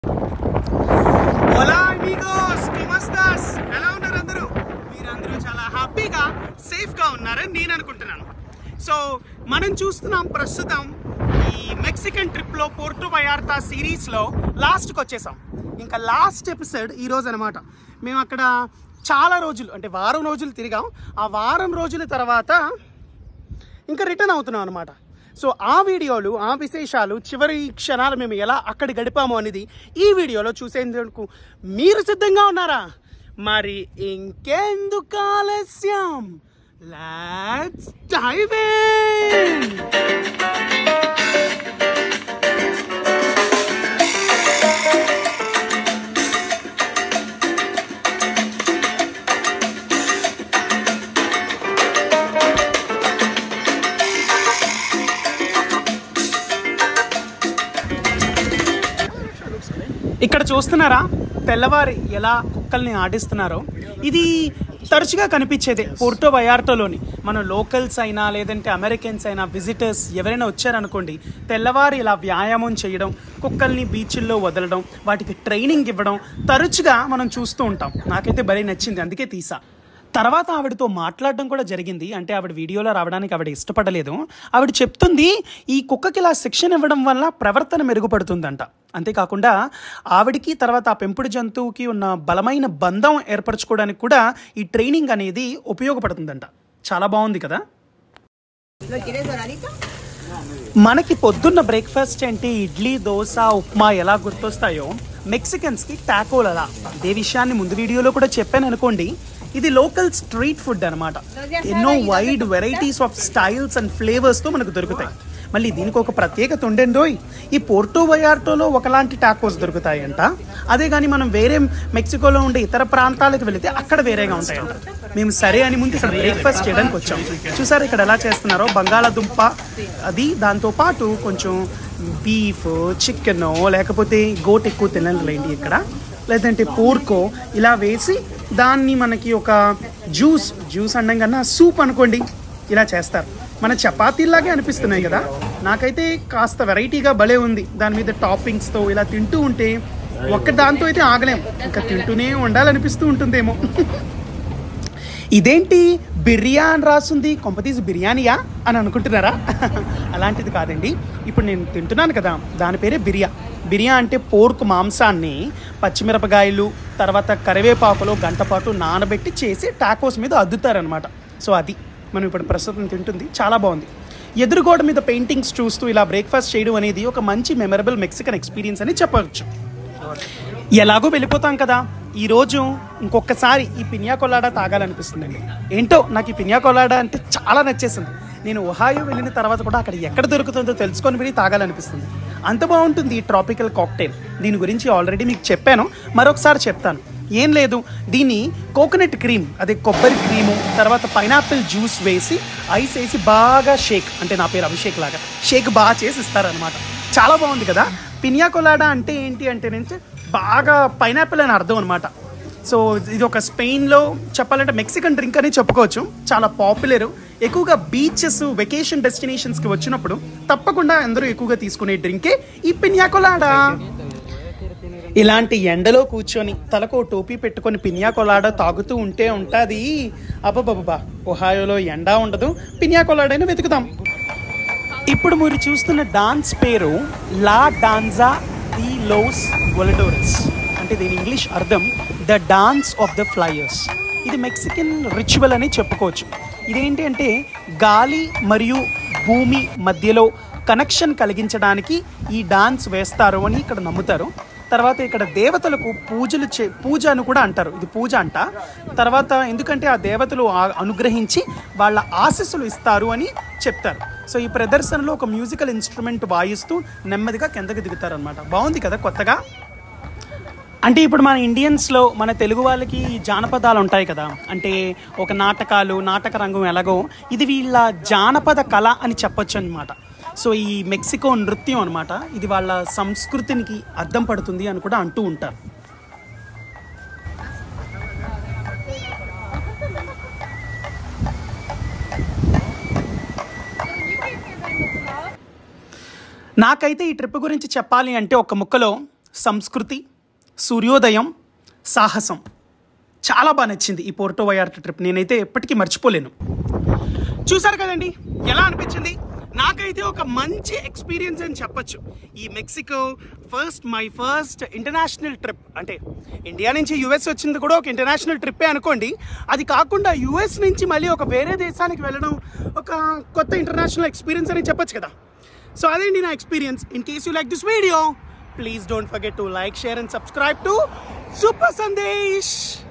హోలా అమిగోస్ కమస్తాస్ ఎలా ఉన్నారు అందరూ మీరందరూ చాలా హ్యాపీగా సేఫ్గా ఉన్నారని నేను అనుకుంటున్నాను సో మనం చూస్తున్నాం ప్రస్తుతం ఈ మెక్సికన్ ట్రిప్లో పోర్టో వయార్తా సిరీస్లో లాస్ట్కి వచ్చేసాం ఇంకా లాస్ట్ ఎపిసోడ్ ఈ రోజు అనమాట మేము అక్కడ చాలా రోజులు అంటే వారం రోజులు తిరిగాం ఆ వారం రోజుల తర్వాత ఇంకా రిటర్న్ అవుతున్నాం అనమాట సో ఆ వీడియోలు ఆ విశేషాలు చివరి క్షణాలు మేము ఎలా అక్కడ గడిపాము అనేది ఈ వీడియోలో చూసేందుకు మీరు సిద్ధంగా ఉన్నారా మరి ఇంకెందుకు ఆలస్యం లెట్స్ డైవ్ ఇన్ ఇక్కడ చూస్తున్నారా తెల్లవారి ఎలా కుక్కల్ని ఆడిస్తున్నారో ఇది తరచుగా కనిపించేదే పోర్టో వయార్టోలోని మన లోకల్స్ అయినా లేదంటే అమెరికన్స్ అయినా విజిటర్స్ ఎవరైనా వచ్చారనుకోండి తెల్లవారి ఇలా వ్యాయామం చేయడం కుక్కల్ని బీచ్ల్లో వదలడం వాటికి ట్రైనింగ్ ఇవ్వడం తరచుగా మనం చూస్తూ ఉంటాం నాకైతే భలే నచ్చింది అందుకే తీసా తర్వాత ఆవిడతో మాట్లాడడం కూడా జరిగింది అంటే ఆవిడ వీడియోలో రావడానికి ఆవిడ ఇష్టపడలేదు ఆవిడ చెప్తుంది ఈ కుక్కకి ఇలా శిక్షణ ఇవ్వడం వల్ల ప్రవర్తన మెరుగుపడుతుందంట అంతేకాకుండా ఆవిడికి తర్వాత ఆ పెంపుడు జంతువుకి ఉన్న బలమైన బంధం ఏర్పరచుకోవడానికి కూడా ఈ ట్రైనింగ్ అనేది ఉపయోగపడుతుందంట చాలా బాగుంది కదా ¿Lo quieres doradito? మనకి పొద్దున్న బ్రేక్ఫాస్ట్ ఏంటి ఇడ్లీ దోశ ఉప్మా ఎలా గుర్తొస్తాయో మెక్సికన్స్కి టాకోలు అలా ఇదే విషయాన్ని ముందు వీడియోలో కూడా చెప్పాను అనుకోండి ఇది లోకల్ స్ట్రీట్ ఫుడ్ అనమాట ఎన్నో wide varieties of styles and ఫ్లేవర్స్తో మనకు దొరుకుతాయి మళ్ళీ దీనికి ఒక ప్రత్యేకత ఉండేందోయ్ ఈ పోర్టో వయార్టోలో ఒకలాంటి టాకోస్ దొరుకుతాయంట అదే కానీ మనం వేరే మెక్సికోలో ఉండే ఇతర ప్రాంతాలకు వెళితే అక్కడ వేరేగా ఉంటాయంట మేము సరే అని ముందు ఇక్కడ బ్రేక్ఫాస్ట్ చేయడానికి వచ్చాం చూసారు ఇక్కడ ఎలా చేస్తున్నారో బంగాళాదుంప అది దాంతో పాటు కొంచెం బీఫ్ చికెన్ లేకపోతే గోట్ ఎక్కువ తినలేండి ఇక్కడ లేదంటే పోర్కో ఇలా వేసి దాన్ని మనకి ఒక జ్యూస్ జ్యూస్ అనడం కన్నా సూప్ అనుకోండి ఇలా చేస్తారు మన చపాతీలాగే అనిపిస్తున్నాయి కదా నాకైతే కాస్త వెరైటీగా భలే ఉంది దాని మీద టాపింగ్స్తో ఇలా తింటూ ఉంటే ఒక్క దాంతో అయితే ఆగలేం ఇంకా తింటూనే ఉండాలనిపిస్తూ ఉంటుందేమో ఇదేంటి బిర్యా అని రాస్తుంది కొంపతీసి బిర్యానీయా అని అనుకుంటున్నారా అలాంటిది కాదండి ఇప్పుడు నేను తింటున్నాను కదా దాని పేరే బిర్యా బిర్యా అంటే పోర్క్ మాంసాన్ని పచ్చిమిరపకాయలు తర్వాత కరివేపాకులో గంట పాటు నానబెట్టి చేసి టాకోస్ మీద అద్దుతారనమాట సో అది మనం ఇప్పుడు ప్రస్తుతం తింటుంది చాలా బాగుంది ఎదురుగోడ మీద పెయింటింగ్స్ చూస్తూ ఇలా బ్రేక్ఫాస్ట్ చేయడం అనేది ఒక మంచి మెమరబుల్ మెక్సికన్ ఎక్స్పీరియన్స్ అని చెప్పవచ్చు ఎలాగో వెళ్ళిపోతాం కదా ఈ రోజు ఇంకొకసారి ఈ పిన్యా కొలాడా తాగాలనిపిస్తుందండి ఏంటో నాకు ఈ పిన్యా కొలాడా అంటే చాలా నచ్చేసింది నేను ఒహాయో వెళ్ళిన తర్వాత కూడా అక్కడ ఎక్కడ దొరుకుతుందో తెలుసుకొని వెళ్ళి తాగాలనిపిస్తుంది అంత బాగుంటుంది ఈ ట్రాపికల్ కాక్టైల్ దీని గురించి ఆల్రెడీ మీకు చెప్పాను మరొకసారి చెప్తాను ఏం లేదు దీన్ని కోకోనట్ క్రీమ్ అదే కొబ్బరి క్రీము తర్వాత పైనాపిల్ జ్యూస్ వేసి ఐస్ వేసి బాగా షేక్ అంటే నా పేరు అభిషేక్ లాగా షేక్ బాగా చేసి ఇస్తారనమాట చాలా బాగుంది కదా పినియా కొలాడా అంటే ఏంటి అంటే నుంచి బాగా పైనాపిల్ అని అర్థం అనమాట సో ఇది ఒక స్పెయిన్లో చెప్పాలంటే మెక్సికన్ డ్రింక్ అని చెప్పుకోవచ్చు చాలా పాపులర్ ఎక్కువగా బీచెస్ వెకేషన్ డెస్టినేషన్స్కి వచ్చినప్పుడు తప్పకుండా అందరూ ఎక్కువగా తీసుకునే డ్రింకే ఈ పిన్యా కొలాడా ఇలాంటి ఎండలో కూర్చొని తలకు ఓ టోపీ పెట్టుకొని పిన్యా కొలాడా తాగుతూ ఉంటే ఉంటుంది అబ్బబ్బబ్బా ఒహాయోలో ఎండ ఉండదు పిన్యా కొలాడైనా వెతుకుదాం ఇప్పుడు మీరు చూస్తున్న డాన్స్ పేరు లా డాన్జా ది లోస్ వొలడోరస్ అంటే దీని ఇంగ్లీష్ అర్థం the dance of the flyers ఇది మెక్సికన్ రిచువల్ అని చెప్పుకోవచ్చు ఇదేంటి అంటే గాలి మరియు భూమి మధ్యలో కనెక్షన్ కలిగించడానికి ఈ డాన్స్ వేస్తారు అని ఇక్కడ నమ్ముతారు తర్వాత ఇక్కడ దేవతలకు పూజలు చే పూజ అని కూడా అంటారు ఇది పూజ అంట తర్వాత ఎందుకంటే ఆ దేవతలు ఆ- అనుగ్రహించి వాళ్ళ ఆశస్సులు ఇస్తారు అని చెప్తారు సో ఈ ప్రదర్శనలో ఒక మ్యూజికల్ ఇన్స్ట్రుమెంట్ వాయిస్తూ నెమ్మదిగా కిందకి దిగుతారనమాట బాగుంది కదా కొత్తగా అంటే ఇప్పుడు మన ఇండియన్స్లో మన తెలుగు వాళ్ళకి ఈ జానపదాలు ఉంటాయి కదా అంటే ఒక నాటకాలు నాటక రంగం ఎలాగో ఇది వీళ్ళ జానపద కళ అని చెప్పొచ్చు అనమాట సో ఈ మెక్సికో నృత్యం అనమాట ఇది వాళ్ళ సంస్కృతికి అద్దం పడుతుంది అని కూడా అంటూ ఉంటారు నాకైతే ఈ ట్రిప్ గురించి చెప్పాలి అంటే ఒక ముక్కలో సంస్కృతి సూర్యోదయం సాహసం చాలా బాగా నచ్చింది ఈ పోర్టో వయార్ట్ ట్రిప్ నేనైతే ఎప్పటికీ మర్చిపోలేను చూసారు కదండి ఎలా అనిపించింది నాకైతే ఒక మంచి ఎక్స్పీరియన్స్ అని చెప్పొచ్చు ఈ Mexico first my first international trip అంటే ఇండియా నుంచి యుఎస్ వచ్చింది కూడా ఒక ఇంటర్నేషనల్ ట్రిప్పే అనుకోండి అది కాకుండా యుఎస్ నుంచి మళ్ళీ ఒక వేరే దేశానికి వెళ్ళడం ఒక కొత్త ఇంటర్నేషనల్ ఎక్స్పీరియన్స్ అని చెప్పొచ్చు కదా సో అదేంటి నా experience in case you like this video please don't forget to like share and subscribe to super Sandesh